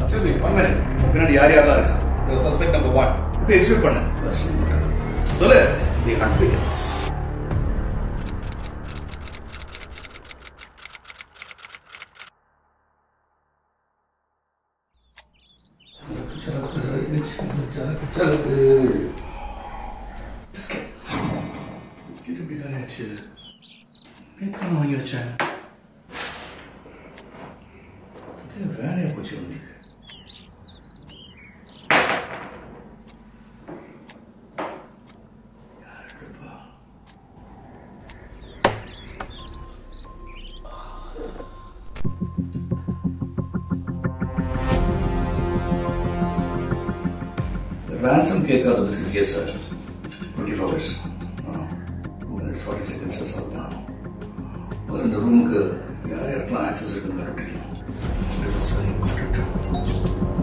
சரி one minute பின்னாடி யார் யாரெல்லாம் இருக்கா சஸ்பெக்ட் நம்பர் ஒன் இப்படி எக்ஸ்பிளைன் பண்ணு பஸ் சொல்லு the hunt begins biscuit biscuit எப்படி காலியாச்சு நேற்று வாங்கி வச்சேன் இது வேலையா போச்சு உங்களுக்கு யார் எடுத்துப்பா ransom கேட்காத biscuit case sir twenty four hours two minutes forty seconds sir முதல்ல இந்த ரூமுக்கு யார் யாருக்கெல்லாம் ஆக்சஸ் இருக்குன்னு கண்டுபிடிக்கணும் It is very important.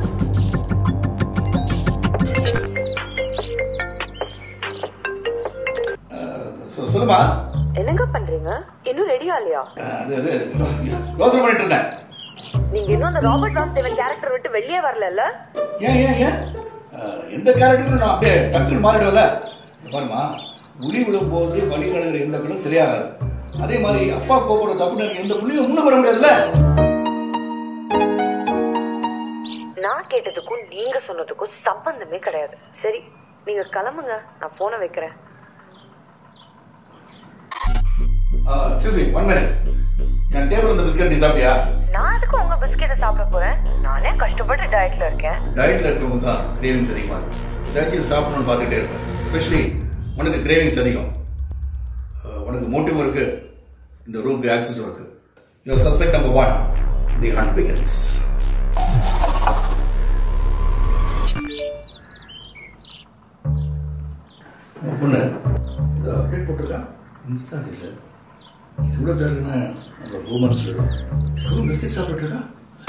அஹ், சொ- சொல்லுமா என்னங்க பண்றீங்க இன்னும் ரெடி ஆகலையா அஹ், அது அது யோசனை பண்ணிட்டு இருந்தேன் நீங்க இன்னும் அந்த ராபர்ட் வாசுதேவன் கேரக்டர் விட்டு வெளியே வரல ஏன் ஏன் ஏன் அஹ், எந்த கேரக்டரும் நான் அப்படியே டக்குன்னு மாறிடுவல இங்க பாருமா உளி விழும் போது வழி நடுகிற எந்த பிள்ளும் சரியாகாது அதே மாதிரி அப்பா கோபுர தப்புனர் எந்த புள்ளியும் முன்ன வர முடியாதுல்ல நான் கேட்டதுக்கும் நீங்க சொன்னதுக்கும் சம்பந்தமே கிடையாது சரி நீங்க கிளம்புங்க நான் போனை வைக்கிறேன் சரி ஒன் மினிட் என் டேபிள் இந்த பிஸ்கட் நீ சாப்பிட்டியா நான் எதுக்கு உங்க பிஸ்கெட்டை சாப்பிட போறேன் நானே கஷ்டப்பட்டு டயட்ல இருக்கேன் டயட்ல இருக்கவங்க தான் கிரேவிங்ஸ் அதிகமாக இருக்கும் ஏதாச்சும் சாப்பிடணும்னு பார்த்துட்டே இருப்பேன் எஸ்பெஷலி உனக்கு கிரேவிங்ஸ் அதிகம் அஹ், உனக்கு மோட்டிவ் இருக்கு இந்த ரூம்க்கு ஆக்சஸ் இருக்கு your suspect number one the hunt begins பொண்ணு இதை அப்டேட் போட்டிருக்கான் இன்ஸ்டா இல்லை இது கூட தெரியுதுன்னா நம்ம ரூமன் சொல்லிடும் ரூம் பிஸ்கெட் சாப்பிட்டுருக்கா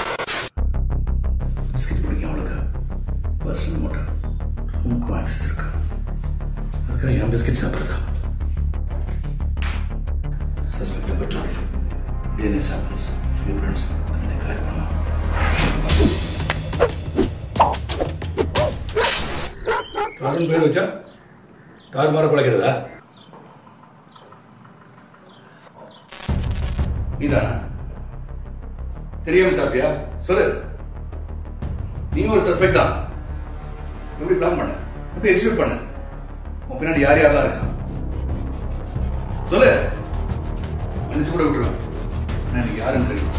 பிஸ்கெட் பிடிக்கும் அவளுக்கு பர்சனல் மட்டும் ரூமுக்கும் ஆக்சஸ் இருக்கு அதுக்காக என் பிஸ்கெட் சாப்பிட்றதா suspect number two DNA samples finger prints அதை கலெக்ட் பண்ணலாம் தாருன்னு பேர் வச்சா தார் மாற குலைக்கிறதா நீதானா தெரியாம சாப்பிட்டியா சொல்லு நீ ஒரு சஸ்பெக்ட் தான் எப்படி பிளான் பண்ண எப்படி எக்ஸிக்யூட் பண்ண உன் பின்னாடி யார் யாரெல்லாம் இருக்கா சொல்லு மன்னிச்சு கூட விட்டுருவேன் ஆனா எனக்கு யாருன்னு தெரியும்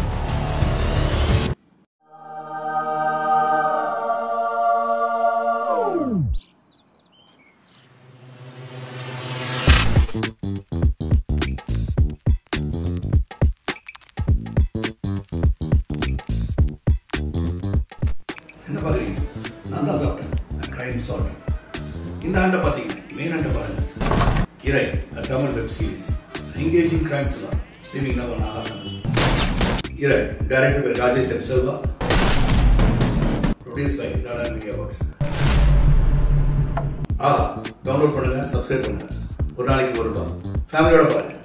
என்ன பாக்குறீங்க நான் தான் சாப்பிட்டேன் கிரைம் சால்வ் இந்த ஆண்டை பார்த்தீங்க மெயின் ஆண்டை பாருங்க Irai Tamil web series engaging crime thriller streaming நவல் ஆகாதான் Irai director by Rajesh M Selva produce by Tata media box Aha download பண்ணுங்க சப்ஸ்கிரைப் பண்ணுங்க ஒரு நாளைக்கு ஒரு ரூபாய் ஃபேமிலியோட பாருங்க